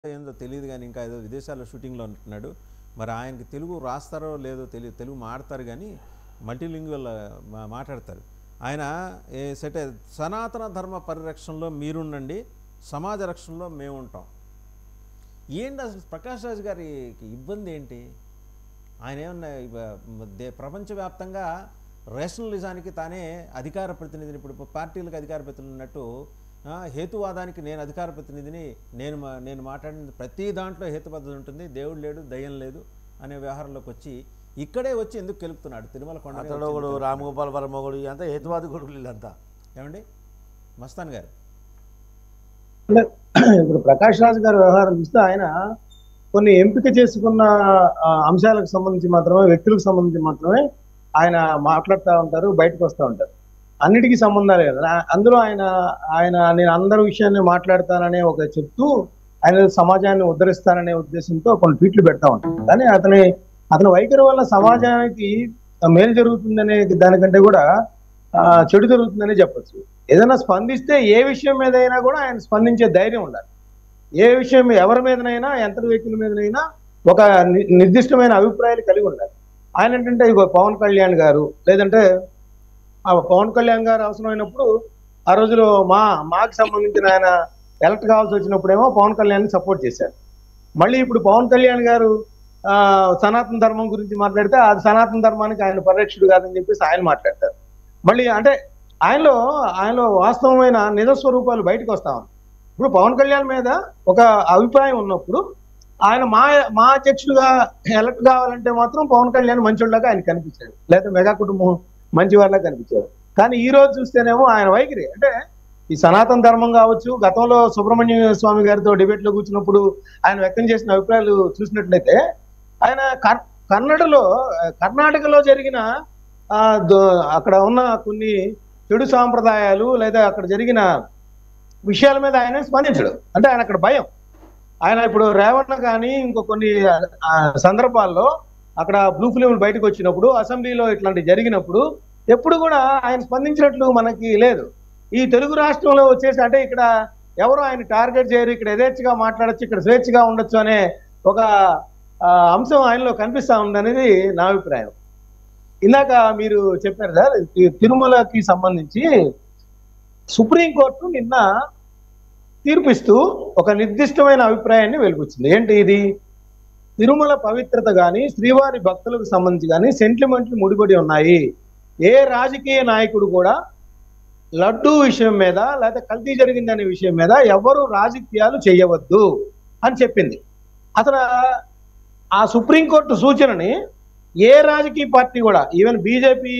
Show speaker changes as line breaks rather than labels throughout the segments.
ఏందో తెలియదు కానీ ఇంకా ఏదో విదేశాల్లో షూటింగ్లో ఉంటున్నాడు మరి ఆయనకి తెలుగు రాస్తారో లేదో తెలియదు తెలుగు మాడతారు కానీ మల్టీలింగ్వల్ మాట్లాడతారు ఆయన ఏ సెట్ సనాతన ధర్మ పరిరక్షణలో మీరుండండి సమాజ రక్షణలో మేము ఉంటాం ఏంటి అసలు ప్రకాష్ రాజ్ గారికి ఇబ్బంది ఏంటి ఆయన ఏమన్నా ఇవ- దే- ప్రపంచవ్యాప్తంగా రేషనలిజానికి తానే అధికార ప్రతినిధిని ఇప్పుడు పార్టీలకు అధికార ప్రతినిధి ఉన్నట్టు ఆ, హేతువాదానికి నేను అధికార ప్రతినిధిని నేను మా- నేను మాట్లాడిన ప్రతి దాంట్లో హేతుబద్ధత ఉంటుంది దేవుడు లేడు దయ్యం లేదు అనే వ్యవహారంలోకి వచ్చి ఇక్కడే వచ్చి ఎందుకు కెలుపుతున్నాడు తిరుమల కొండ
అతడు ఒకడు రామగోపాల్ వర్మ ఒకడు అంతా హేతువాది కొడుకులు వీళ్ళంతా
ఏమండి మస్తాన్ గారు
అంటే ఇప్పుడు ప్రకాష్ రాజ్ గారి వ్యవహారం చూస్తే ఆయన కొన్ని ఎంపిక చేసుకున్న ఆ, అంశాలకు సంబంధించి మాత్రమే వ్యక్తులకు సంబంధించి మాత్రమే ఆయన మాట్లాడుతూ ఉంటారు బయటకు వస్తూ ఉంటారు అన్నిటికీ సంబంధాలు కదా ఆ- అందులో ఆయన ఆయన నేను అందరి విషయాన్ని మాట్లాడతాననే ఒక చెప్తూ ఆయన సమాజాన్ని ఉద్ధరిస్తాననే ఉద్దేశంతో కొన్ని ట్వీట్లు పెడతా ఉంటారు కానీ అతని అతని వైఖరి వల్ల సమాజానికి మేలు జరుగుతుందనే దానికంటే కూడా ఆ, చెడు జరుగుతుందని చెప్పొచ్చు ఏదైనా స్పందిస్తే ఏ విషయం మీద అయినా కూడా ఆయన స్పందించే ధైర్యం ఉండాలి ఏ విషయం ఎవరి మీదనైనా ఎంత వ్యక్తుల మీదనైనా ఒక ని- నిర్దిష్టమైన అభిప్రాయాలు కలిగి ఉండాలి ఆయన ఏంటంటే ఇగో పవన్ కళ్యాణ్ గారు లేదంటే ఆ పవన్ కళ్యాణ్ గారు అవసరమైనప్పుడు ఆ రోజులో మా మాకు సంబంధించిన ఆయన ఎలక్ట్ కావాల్సి వచ్చినప్పుడేమో పవన్ కళ్యాణ్ సపోర్ట్ చేశారు మళ్ళీ ఇప్పుడు పవన్ కళ్యాణ్ గారు ఆ సనాతన ధర్మం గురించి మాట్లాడితే అది సనాతన ధర్మానికి ఆయన పరిరక్షుడు కాదని చెప్పేసి ఆయన మాట్లాడతారు మళ్ళీ అంటే ఆయనలో ఆయనలో వాస్తవమైన నిజస్వరూపాలు బయటకు వస్తా ఉన్నాయి ఇప్పుడు పవన్ కళ్యాణ్ మీద ఒక అభిప్రాయం ఉన్నప్పుడు ఆయన మా మా అధ్యక్షుడుగా ఎలక్ట్ కావాలంటే మాత్రం పవన్ కళ్యాణ్ మంచోళ్ళగా ఆయన కనిపించాడు లేదా మెగా కుటుంబం మంచి వాళ్ళ కనిపించాడు కానీ ఈ రోజు చూస్తేనేమో ఆయన వైఖరి అంటే ఈ సనాతన ధర్మం కావచ్చు గతంలో సుబ్రహ్మణ్య స్వామి గారితో డిబేట్ లో కూర్చున్నప్పుడు ఆయన వ్యక్తం చేసిన అభిప్రాయాలు చూసినట్లయితే ఆయన కర్- కన్నడలో ఆ, కర్ణాటకలో జరిగిన ఆ, దో- అక్కడ ఉన్న కొన్ని చెడు సాంప్రదాయాలు లేదా అక్కడ జరిగిన విషయాల మీద ఆయన స్పందించడు అంటే ఆయన అక్కడ భయం ఆయన ఇప్పుడు రేవణ్ కానీ ఇంకో కొన్ని ఆ, సందర్భాల్లో అక్కడ బ్లూ ఫిలిం బయటకు వచ్చినప్పుడు అసెంబ్లీలో ఇట్లాంటి జరిగినప్పుడు ఎప్పుడు కూడా ఆయన స్పందించినట్లు మనకి లేదు ఈ తెలుగు రాష్ట్రంలో వచ్చేసి అంటే ఇక్కడ ఎవరు ఆయన టార్గెట్ చేయరు ఇక్కడ యథేచ్ఛగా మాట్లాడొచ్చు ఇక్కడ స్వేచ్ఛగా ఉండొచ్చు అనే ఒక ఆ, అంశం ఆయనలో కనిపిస్తా ఉందనేది నా అభిప్రాయం ఇందాక మీరు చెప్పారు సార్ ఈ తిరుమలకి సంబంధించి సుప్రీంకోర్టు నిన్న తీర్పిస్తూ ఒక నిర్దిష్టమైన అభిప్రాయాన్ని వెలుగుచ్చింది ఏంటి ఇది తిరుమల పవిత్రత కానీ శ్రీవారి భక్తులకు సంబంధించి కానీ సెంటిమెంట్లు ముడిపడి ఉన్నాయి ఏ రాజకీయ నాయకుడు కూడా లడ్డూ విషయం మీద లేదా కల్తీ జరిగిందనే విషయం మీద ఎవరు రాజకీయాలు చేయవద్దు అని చెప్పింది అసలు ఆ సుప్రీంకోర్టు సూచనని ఏ రాజకీయ పార్టీ కూడా ఈవెన్ బీజేపీ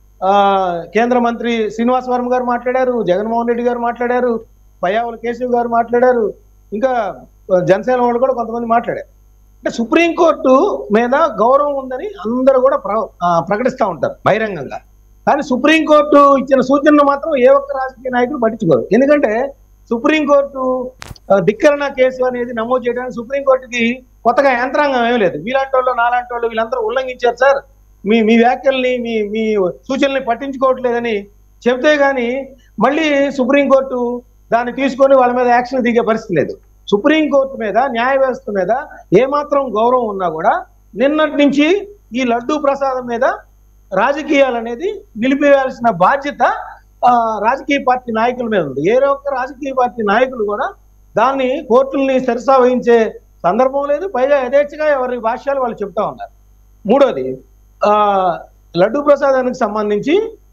కేంద్ర మంత్రి శ్రీనివాస్ వర్మ గారు మాట్లాడారు జగన్మోహన్ రెడ్డి గారు మాట్లాడారు పయ్యావుల కేశవ్ గారు మాట్లాడారు ఇంకా జనసేన వాళ్ళు కూడా కొంతమంది మాట్లాడారు అంటే సుప్రీంకోర్టు మీద గౌరవం ఉందని అందరూ కూడా ప్ర ఆ, ప్రకటిస్తూ ఉంటారు బహిరంగంగా కానీ సుప్రీంకోర్టు ఇచ్చిన సూచనలు మాత్రం ఏ ఒక్క రాజకీయ నాయకుడు పట్టించుకోరు ఎందుకంటే సుప్రీంకోర్టు ఆ, ధిక్కరణ కేసు అనేది నమోదు చేయడానికి సుప్రీంకోర్టుకి కొత్తగా యంత్రాంగం ఏమీ లేదు మీలాంటి వాళ్ళు నాలాంటి వాళ్ళు వీళ్ళందరూ ఉల్లంఘించారు సార్ మీ మీ వ్యాఖ్యల్ని మీ మీ సూచనల్ని పట్టించుకోవట్లేదని చెప్తే గానీ మళ్ళీ సుప్రీంకోర్టు దాన్ని తీసుకొని వాళ్ళ మీద యాక్షన్ దిగే పరిస్థితి లేదు సుప్రీంకోర్టు మీద న్యాయ వ్యవస్థ మీద ఏమాత్రం గౌరవం ఉన్నా కూడా నిన్నటి నుంచి ఈ లడ్డూ ప్రసాదం మీద రాజకీయాలు అనేది నిలిపివేయాల్సిన బాధ్యత ఆ, రాజకీయ పార్టీ నాయకుల మీద ఉంది ఏ ఒక్క రాజకీయ పార్టీ నాయకులు కూడా దాన్ని కోర్టుల్ని సరసా వహించే సందర్భం లేదు పైగా యథేచ్ఛగా ఎవరి భాష్యాలు వాళ్ళు చెప్తా ఉన్నారు మూడోది ఆ లడ్డూ ప్రసాదానికి సంబంధించి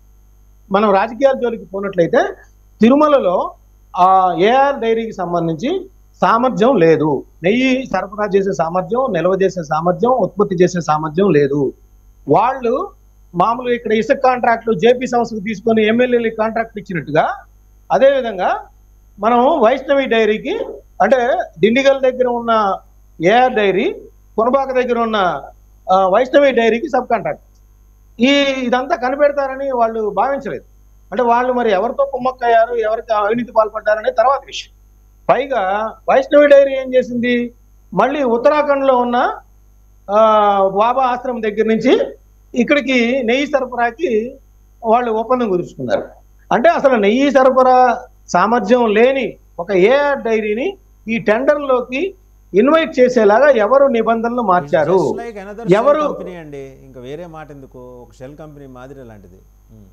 మనం రాజకీయాల జోలికి పోనట్లయితే తిరుమలలో ఆ ఏఆర్ డైరీకి సంబంధించి సామర్థ్యం లేదు నెయ్యి సరఫరా చేసే సామర్థ్యం నిల్వ చేసే సామర్థ్యం ఉత్పత్తి చేసే సామర్థ్యం లేదు వాళ్ళు మామూలుగా ఇక్కడ ఇసుక కాంట్రాక్ట్లు జేపీ సంస్థకు తీసుకొని ఎమ్మెల్యేలు కాంట్రాక్ట్ ఇచ్చినట్టుగా అదేవిధంగా మనం వైష్ణవి డైరీకి అంటే దిండిగల్ దగ్గర ఉన్న ఏఆర్ డైరీ కొనబాక దగ్గర ఉన్న ఆ, వైష్ణవి డైరీకి సబ్ కాంట్రాక్ట్ ఈ ఇదంతా కనిపెడతారని వాళ్ళు భావించలేదు అంటే వాళ్ళు మరి ఎవరితో కుమ్మక్కయ్యారు ఎవరికి అవినీతి పాల్పడ్డారనే తర్వాత విషయం పైగా వైష్ణవి డైరీ ఏం చేసింది మళ్ళీ ఉత్తరాఖండ్ లో ఉన్న ఆ, బాబా ఆశ్రమం దగ్గర నుంచి ఇక్కడికి నెయ్యి సరఫరాకి వాళ్ళు ఒప్పందం కుదుర్చుకున్నారు అంటే అసలు నెయ్యి సరఫరా సామర్థ్యం లేని ఒక ఏఆర్ డైరీని ఈ టెండర్లోకి ఇన్వైట్ చేసేలాగా ఎవరు నిబంధనలు మార్చారు
లైక్ అనదర్
ఎవరు
కంపెనీ అండి ఇంకా వేరే మాట ఎందుకు ఒక షెల్ కంపెనీ మాదిరి లాంటిది ఉమ్.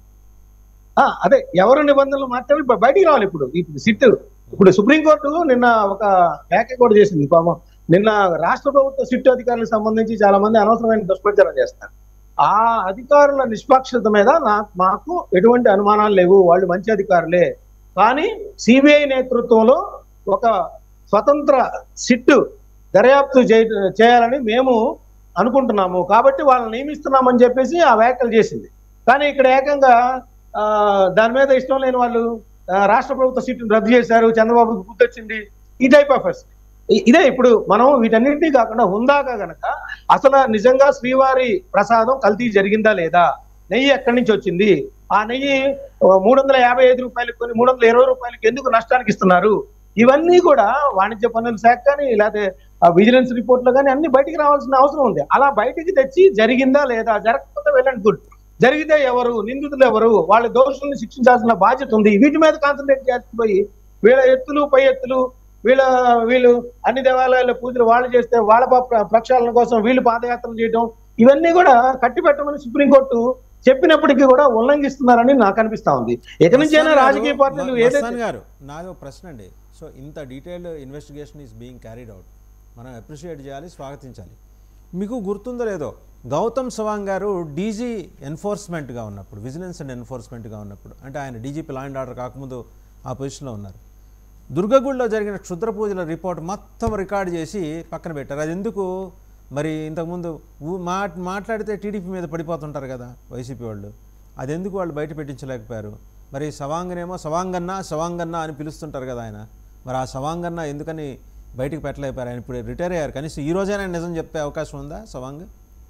ఆ, అదే ఎవరు నిబంధనలు మార్చారు ఇప్పుడు బయటికి రావాలి ఇప్పుడు ఇప్పుడు సిట్ ఇప్పుడు సుప్రీంకోర్టు నిన్న ఒక వ్యాఖ్య కూడా చేసింది పాపం నిన్న రాష్ట్ర ప్రభుత్వ సిట్ అధికారులకు సంబంధించి చాలా మంది అనవసరమైన దుష్ప్రచారం చేస్తారు ఆ అధికారుల నిష్పాక్షత మీద నా మాకు ఎటువంటి అనుమానాలు లేవు వాళ్ళు మంచి అధికారులే కానీ సిబిఐ నేతృత్వంలో ఒక స్వతంత్ర సిట్ దర్యాప్తు చేయ- చేయాలని మేము అనుకుంటున్నాము కాబట్టి వాళ్ళని నియమిస్తున్నామని చెప్పేసి ఆ వ్యాఖ్యలు చేసింది కానీ ఇక్కడ ఏకంగా ఆ, దాని మీద ఇష్టం లేని వాళ్ళు ఆ, రాష్ట్ర ప్రభుత్వ సీటును రద్దు చేశారు చంద్రబాబుకి గుర్తొచ్చింది ఈ టైప్ ఆఫ్ ఇదే ఇప్పుడు మనం వీటన్నింటినీ కాకుండా హుందాగా గనక అసలు నిజంగా శ్రీవారి ప్రసాదం కల్తీ జరిగిందా లేదా నెయ్యి ఎక్కడి నుంచి వచ్చింది ఆ నెయ్యి మూడు వందల యాభై ఐదు రూపాయలకు కొని మూడు వందల ఇరవై రూపాయలకి ఎందుకు నష్టానికి ఇస్తున్నారు ఇవన్నీ కూడా వాణిజ్య పన్నుల శాఖ కానీ లేకపోతే విజిలెన్స్ రిపోర్ట్లో కానీ అన్ని బయటికి రావాల్సిన అవసరం ఉంది అలా బయటికి తెచ్చి జరిగిందా లేదా జరగకపోతే వెళ్ళండి గుడ్ జరిగితే ఎవరు నిందితులు ఎవరు వాళ్ళ దోషుల్ని శిక్షించాల్సిన బాధ్యత ఉంది వీటి మీద కాన్సన్ట్రేట్ చేసిపోయి వీళ్ళ ఎత్తులు పై ఎత్తులు వీళ్ళ వీళ్ళు అన్ని దేవాలయాల పూజలు వాళ్ళు చేస్తే వాళ్ళ ప- ప్రక్షాళన కోసం వీళ్ళు పాదయాత్రలు చేయడం ఇవన్నీ కూడా కట్టి పెట్టమని సుప్రీంకోర్టు చెప్పినప్పటికీ కూడా ఉల్లంఘిస్తున్నారని నాకు అనిపిస్తా ఉంది ఎక్కడి నుంచైనా
మస్తాన్ గారు,
రాజకీయ పార్టీలు
మ-
ఏదైతే
మస్తాన్ గారు నాది ఒక ప్రశ్న అండి సో ఇంత detailed investigation is being carried out మనం అప్రిషియేట్ చేయాలి స్వాగతించాలి మీకు గుర్తుందో లేదో గౌతమ్ సవాంగ్ గారు డీజీ ఎన్ఫోర్స్మెంట్గా ఉన్నప్పుడు విజిలెన్స్ అండ్ ఎన్ఫోర్స్మెంట్గా ఉన్నప్పుడు అంటే ఆయన డీజీపీ లా అండ్ ఆర్డర్ కాకముందు ఆ పొజిషన్లో ఉన్నారు దుర్గగుడిలో జరిగిన క్షుద్ర పూజల రిపోర్ట్ మొత్తం రికార్డ్ చేసి పక్కన పెట్టారు అది ఎందుకు మరి ఇంతకుముందు ఊ- మా మాట్లాడితే టీడీపీ మీద పడిపోతుంటారు కదా వైసీపీ వాళ్ళు అది ఎందుకు వాళ్ళు బయట పెట్టించలేకపోయారు మరి సవాంగనేమో సవాంగన్న సవాంగన్న అని పిలుస్తుంటారు కదా ఆయన మరి ఆ సవాంగన్న ఎందుకని బయటికి పెట్టలేకపోయారు ఆయన ఇప్పుడు రిటైర్ అయ్యారు కనీసం ఈ రోజైనా నిజం చెప్పే అవకాశం ఉందా సవాంగ్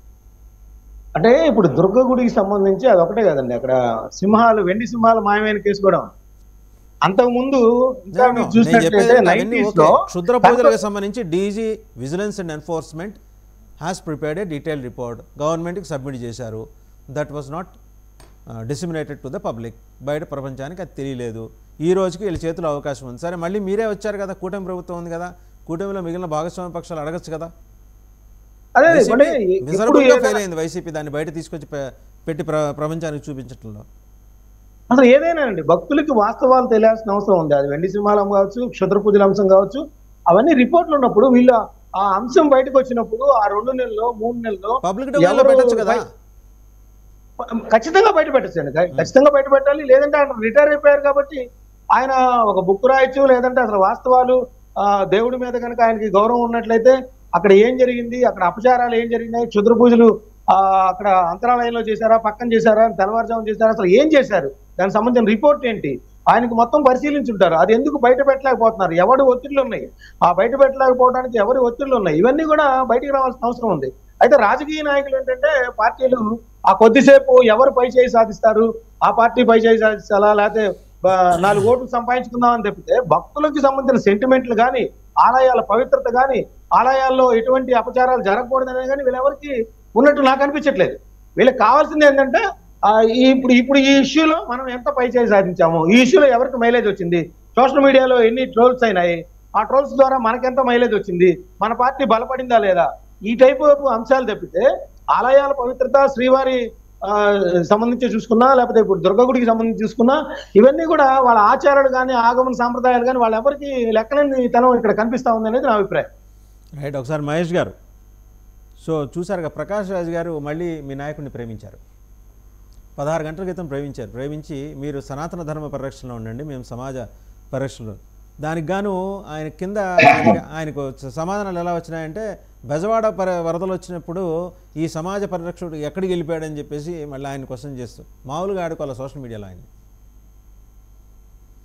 అంటే ఇప్పుడు దుర్గ గుడికి సంబంధించి అది ఒకటే కదండి అక్కడ సింహాలు వెండి సింహాలు మాయమైన కేసు కూడా ఉంది. అంతకు ముందు ఇంకా
నేను
మీరు
నేను
చూసినట్లయితే
చెప్పేది అవన్నీ
90s
ఓకే.
లో
క్షుద్ర పూజలకు సంబంధించి DG vigilance and enforcement has prepared a detail report గవర్నమెంట్కి సబ్మిట్ చేశారు that was not disseminated to the public బయట ప్రపంచానికి అది తెలియలేదు ఈ రోజుకి వీళ్ళ చేతిలో అవకాశం ఉంది సరే మళ్ళీ మీరే వచ్చారు కదా కూటమి ప్రభుత్వం ఉంది కదా కూటమిలో మిగిలిన భాగస్వామ్య పక్షాలు అడగచ్చు కదా
అదే అంటే ఎప్పుడు
మిజరబుల్గా
ఏదైనా-
ఫెయిల్ అయింది వైసీపీ దాన్ని బయట తీసుకొచ్చి పె- పెట్టి ప్ర- ప్రపంచానికి చూపించడంలో
అసలు ఏదైనా అండి భక్తులకి వాస్తవాలు తెలియాల్సిన అవసరం ఉంది అది వెండి సింహాలం కావచ్చు క్షుద్ర పూజల అంశం కావచ్చు అవన్నీ రిపోర్ట్లు ఉన్నప్పుడు వీళ్ళు ఆ అంశం బయటకు వచ్చినప్పుడు ఆ రెండు నెలల్లో మూడు నెలల్లో
పబ్లిక్ డొమైన్లో
ఎవరు
పెట్టచ్చు కదా
బయ- ఖచ్చితంగా బయట పెట్టచ్చండి ఖచ్చితంగా బయట పెట్టాలి లేదంటే ఆయన రిటైర్ అయిపోయారు కాబట్టి ఆయన ఒక బుక్ రాయొచ్చు లేదంటే అసలు వాస్తవాలు ఆ, దేవుడి మీద కనుక ఆయనకి గౌరవం ఉన్నట్లయితే అక్కడ ఏం జరిగింది అక్కడ అపచారాలు ఏం జరిగినాయి క్షుద్ర పూజలు ఆ, అక్కడ అంతరాలయంలో చేశారా పక్కన చేశారా తెల్లవారుజాము చేశారా అసలు ఏం చేశారు దానికి సంబంధించిన రిపోర్ట్ ఏంటి ఆయనకు మొత్తం పరిశీలించుంటారు అది ఎందుకు బయట పెట్టలేకపోతున్నారు ఎవడు ఒత్తిళ్లు ఉన్నాయి ఆ బయట పెట్టలేకపోవడానికి ఎవరి ఒత్తిళ్లు ఉన్నాయి ఇవన్నీ కూడా బయటికి రావాల్సిన అవసరం ఉంది అయితే రాజకీయ నాయకులు ఏంటంటే పార్టీలు ఆ కొద్దిసేపు ఎవరు పై చేయి సాధిస్తారు ఆ పార్టీ పై చేయి సాధిస్తారా లేకపోతే బ- నాలుగు ఓట్లు సంపాదించుకుందామని తప్పితే భక్తులకు సంబంధించిన సెంటిమెంట్లు కానీ ఆలయాల పవిత్రత కానీ ఆలయాల్లో ఎటువంటి అపచారాలు జరగకూడదనే కానీ వీళ్ళెవరికి ఉన్నట్టు నాకు అనిపించట్లేదు వీళ్ళకి కావాల్సింది ఏంటంటే ఆ, ఈ ఇప్పుడు ఇప్పుడు ఈ ఇష్యూలో మనం ఎంత పై చేయి సాధించాము ఈ ఇష్యూలో ఎవరికి మైలేజ్ వచ్చింది సోషల్ మీడియాలో ఎన్ని ట్రోల్స్ అయినాయి ఆ ట్రోల్స్ ద్వారా మనకెంత మైలేజ్ వచ్చింది మన పార్టీ బలపడిందా లేదా ఈ టైపు అంశాలు తప్పితే ఆలయాల పవిత్రత శ్రీవారి ఆ, సంబంధించి చూసుకున్నా లేకపోతే ఇప్పుడు దుర్గగుడికి సంబంధించి చూసుకున్నా ఇవన్నీ కూడా వాళ్ళ ఆచారాలు కానీ ఆగమన సాంప్రదాయాలు కానీ వాళ్ళ ఎవరికి లెక్కలేని తనం ఇక్కడ కనిపిస్తా ఉంది అనేది నా అభిప్రాయం
రైట్ ఒకసారి మహేష్ గారు సో చూసారుగా ప్రకాష్ రాజ్ గారు మళ్ళీ మీ నాయకుడిని ప్రేమించారు పదహారు గంటల క్రితం ప్రేమించారు ప్రేమించి మీరు సనాతన ధర్మ పరిరక్షణలో ఉండండి మేము సమాజ పరిరక్షణలో దానికి గాను ఆయన కింద ఆయనకి- ఆయనకు సమాధానాలు ఎలా వచ్చినాయంటే బెజవాడ పర వరదలు వచ్చినప్పుడు ఈ సమాజ పరిరక్షకుడు ఎక్కడికి వెళ్ళిపోయాడని చెప్పేసి మళ్ళీ ఆయన క్వశ్చన్ చేస్తూ మామూలుగా ఆడుకోవాలి సోషల్ మీడియాలో ఆయన